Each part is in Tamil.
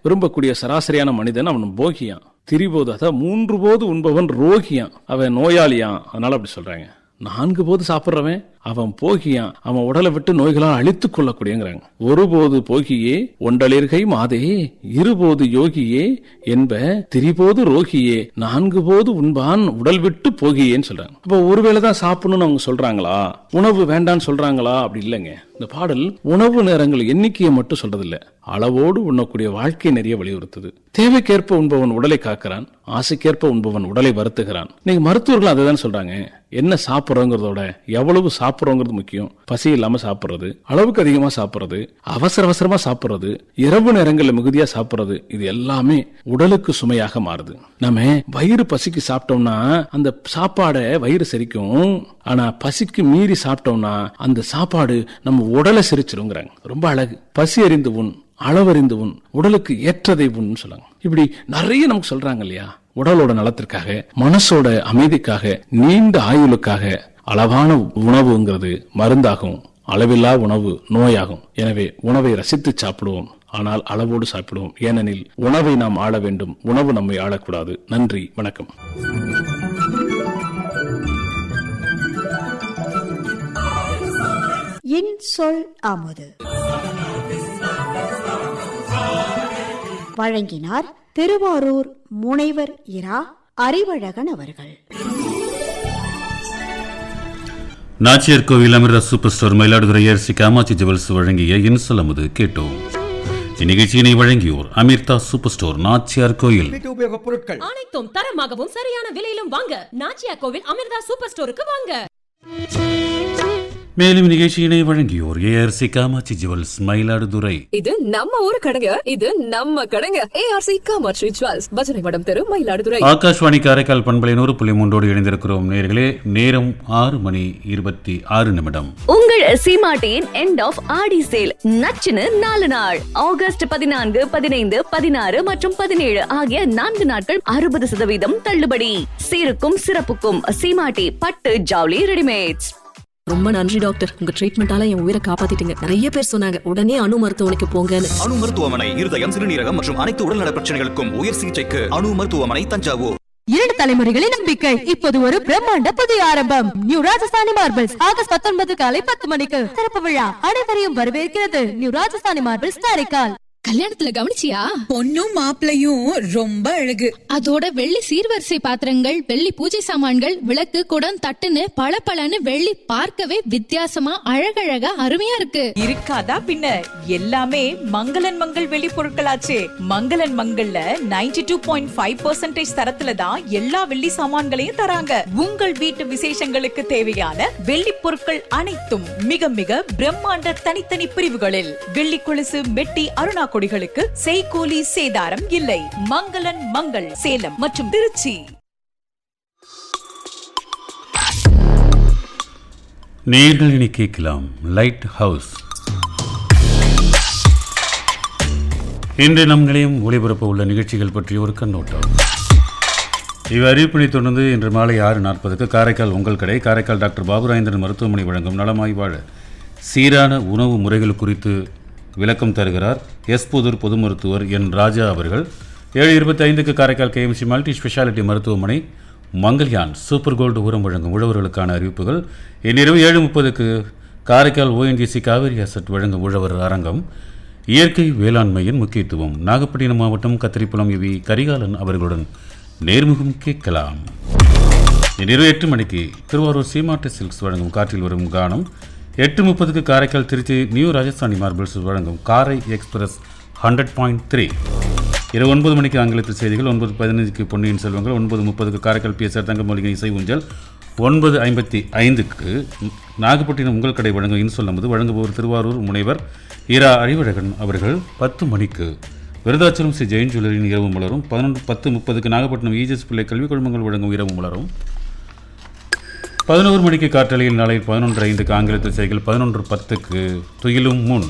விரும்பக்கூடிய சராசரியான மனிதன் அவன் போகியான் திரிபோது அதாவது மூன்று போது உண்பவன் ரோகியான் அவன் நோயாளியான் அதனால அப்படி சொல்றாங்க நான்கு போது சாப்பிட்றவன் அவன் போகியான் அவன் உடலை விட்டு நோய்களால் அழித்துக் கொள்ளக்கூடியங்கிறாங்க ஒருபோது போகியே ஒன்றலிர்கை மாதே இருபோது யோகியே என்ப திரிபோது ரோகியே நான்கு போது உண்பான் உடல் விட்டு போகியேன்னு சொல்றாங்க அப்போ ஒருவேளை தான் சாப்பிடணும்னு அவங்க சொல்றாங்களா உணவு வேண்டான்னு சொல்றாங்களா அப்படி இல்லைங்க இந்த பாடல் உணவு நேரங்கள் எண்ணிக்கையை மட்டும் சொல்றதில்ல அளவோடு உண்ணக்கூடிய வாழ்க்கை நிறைய வலியுறுத்துது தேவைக்கேற்ப உண்பவன் உடலை காக்கிறான் ஆசைக்கேற்ப உண்பவன் உடலை வருத்துகிறான் நீங்க மருத்துவர்கள் அதை தான் சொல்றாங்க என்ன சாப்பிட்றோங்கிறதோட எவ்வளவு சாப்பிட்றோங்கிறது முக்கியம் பசி இல்லாம சாப்பிட்றது அளவுக்கு அதிகமா சாப்பிட்றது அவசர அவசரமா சாப்பிட்றது இரவு நேரங்களில் மிகுதியா சாப்பிட்றது இது எல்லாமே உடலுக்கு சுமையாக மாறுது நம்ம வயிறு பசிக்கு சாப்பிட்டோம்னா அந்த சாப்பாடை வயிறு செரிக்கும் ஆனா பசிக்கு மீறி சாப்பிட்டோம்னா அந்த சாப்பாடு நம்ம உடலை செரிச்சிருங்கிறாங்க ரொம்ப அழகு பசி அறிந்து உண் அளவறிந்து உண் உடலுக்கு ஏற்றதை உண்னு சொல்றாங்க இப்படி நிறைய நமக்கு சொல்றாங்க இல்லையா உடலோட நலத்திற்காக மனசோட அமைதிக்காக நீண்ட ஆயுளுக்காக அளவான உணவுங்கிறது மருந்தாகும் அளவில்லா உணவு நோயாகும் எனவே உணவை ரசித்து சாப்பிடுவோம் ஆனால் அளவோடு சாப்பிடுவோம் ஏனெனில் உணவை நாம் ஆள வேண்டும் உணவு நம்மை ஆளக்கூடாது நன்றி வணக்கம் இன் சொல் அமுது வழங்கினார் திருவாரூர் முனைவர் இரா அறிவழகன் அவர்கள் நாச்சியார் கோவில் அமிர்த சூப்பர் ஸ்டோர் மயிலாடுதுறை ஏர்சி காமாட்சி ஜுவல்ஸ் வழங்கிய இன்சல் அமுது கேட்டோம் இந்நிகழ்ச்சியினை வழங்கியோர் அமிர்தா சூப்பர் ஸ்டோர் நாச்சியார் கோயில் வீட்டு உபயோகப் பொருட்கள் அனைத்தும் தரமாகவும் சரியான விலையிலும் வாங்க நாச்சியா கோவில் அமிர்தா சூப்பர் ஸ்டோருக்கு வாங்க மேலும் நிகழ்ச்சியினை வழங்கியோர் ஏஆர்சி காமாட்சி ஜுவல்ஸ் மயிலாடுதுறை இது நம்ம ஊரு கடைங்க இது நம்ம கடைங்க ஏஆர்சி காமாட்சி ஜுவல்ஸ் பஜனை மடம் தெரு மயிலாடுதுறை ஆகாஷ்வாணி காரைக்கால் பண்பலை நூறு புள்ளி மூன்றோடு இணைந்திருக்கிறோம் நேர்களே நேரம் ஆறு மணி இருபத்தி ஆறு நிமிடம் உங்கள் சீமாட்டியின் எண்ட் ஆஃப் ஆடி சேல் நச்சுன்னு நாலு நாள் ஆகஸ்ட் பதினான்கு பதினைந்து பதினாறு மற்றும் பதினேழு ஆகிய நான்கு நாட்கள் அறுபது சதவீதம் தள்ளுபடி சீருக்கும் சிறப்புக்கும் சீமாட்டி பட்டு ஜவுளி ரெடிமேட்ஸ் ரொம்ப நன்றி டாக்டர் உங்க ட்ரீட்மெண்டால என் உயிரை காப்பாத்திட்டீங்க நிறைய பேர் சொன்னாங்க உடனே அணு மருத்துவமனைக்கு போங்கன்னு அணு மருத்துவமனை இருதயம் சிறுநீரகம் மற்றும் அனைத்து உடல்நல பிரச்சனைகளுக்கும் உயர் சிகிச்சைக்கு அணு மருத்துவமனை தஞ்சாவூர் இரண்டு தலைமுறைகளின் நம்பிக்கை இப்போது ஒரு பிரம்மாண்ட புதிய ஆரம்பம் நியூ ராஜஸ்தானி மார்பிள்ஸ் ஆகஸ்ட் பத்தொன்பது காலை பத்து மணிக்கு திறப்பு விழா அனைவரையும் வரவேற்கிறது நியூ ராஜஸ்தானி மார்பிள்ஸ் காரைக்கால் கல்யாணத்துல கவனிச்சியா பொண்ணும் மாப்பிளையும் ரொம்ப அழகு அதோட வெள்ளி சீர்வரிசை பாத்திரங்கள் வெள்ளி பூஜை சாமான்கள் விளக்கு குடம் தட்டுன்னு பளபளன்னு வெள்ளி பார்க்கவே வித்தியாசமா அழகழகா அருமையா இருக்கு இருக்காதா பின்ன எல்லாமே மங்களன் மங்கள் வெளி பொருட்களாச்சே மங்களன் மங்கள்ல 92.5% டூ பாயிண்ட் ஃபைவ் பர்சன்டேஜ் தரத்துல தான் எல்லா வெள்ளி சாமான்களையும் தராங்க உங்கள் வீட்டு விசேஷங்களுக்கு தேவையான வெள்ளி பொருட்கள் அனைத்தும் மிக மிக பிரம்மாண்ட தனித்தனி பிரிவுகளில் வெள்ளி கொலுசு மெட்டி அருணா கொடிகளுக்கு செய்கூலி சேதாரம் இல்லை மங்களன் மங்கள் சேலம் மற்றும் திருச்சி நேர்கள் இனி கேட்கலாம் லைட் ஹவுஸ் இன்று நம் நிலையம் ஒளிபரப்ப உள்ள நிகழ்ச்சிகள் பற்றிய ஒரு கண்ணோட்டம் இவ் அறிவிப்பினை தொடர்ந்து இன்று மாலை ஆறு நாற்பதுக்கு காரைக்கால் உங்கள் கடை காரைக்கால் டாக்டர் பாபுராயந்திரன் மருத்துவமனை வழங்கும் நலமாய் வாழ சீரான உணவு முறைகள் குறித்து விளக்கம் தருகிறார் எஸ் புதூர் பொது மருத்துவர் என் ராஜா அவர்கள் ஏழு இருபத்தி ஐந்துக்கு காரைக்கால் கேஎம்சி மல்டி ஸ்பெஷாலிட்டி மருத்துவமனை மங்கல்யான் சூப்பர் கோல்டு உரம் வழங்கும் உழவர்களுக்கான அறிவிப்புகள் இன்றிரவு ஏழு முப்பதுக்கு காரைக்கால் ஓஎன்ஜிசி காவேரி அசட் வழங்கும் உழவர் அரங்கம் இயற்கை வேளாண்மையின் முக்கியத்துவம் நாகப்பட்டினம் மாவட்டம் கத்திரிப்புலம் இவி கரிகாலன் அவர்களுடன் நேர்முகம் கேட்கலாம் இன்றிரவு எட்டு மணிக்கு திருவாரூர் சீமாட்டு சில்க்ஸ் வழங்கும் காற்றில் வரும் கானம் எட்டு முப்பதுக்கு காரைக்கால் திருச்சி நியூ ராஜஸ்தானி மார்பிள்ஸ் வழங்கும் Karai express hundred point three இரவு ஒன்பது மணிக்கு ஆங்கிலத்தில் செய்திகள் ஒன்பது பதினைந்துக்கு பொன்னியின் செல்வங்கள் ஒன்பது முப்பதுக்கு காரைக்கால் பிஎஸ்ஆர் தங்கமொழிகை இசை ஊஞ்சல் ஒன்பது ஐம்பத்தி ஐந்துக்கு நாகப்பட்டினம் உங்கள் கடை வழங்கும் இன்சொல் நமது வழங்குபவர் திருவாரூர் முனைவர் இரா அறிவழகன் அவர்கள் பத்து மணிக்கு விருதாச்சலம் ஸ்ரீ ஜெயின் ஜுவல்லரின் இரவு மலரும் பதினொன்று பத்து முப்பதுக்கு நாகப்பட்டினம் ஈஜஸ் பிள்ளை கல்விக் குழுமங்கள் வழங்கும் இரவு மலரும் பதினோரு மணிக்கு காற்றலையில் நாளை பதினொன்று ஐந்துக்கு ஆங்கிலத்தில் செய்திகள் பதினொன்று பத்துக்கு துயிலும் முன்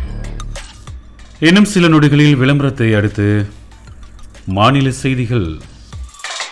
இன்னும் சில நொடிகளில் விளம்பரத்தை அடுத்து மாநில செய்திகள்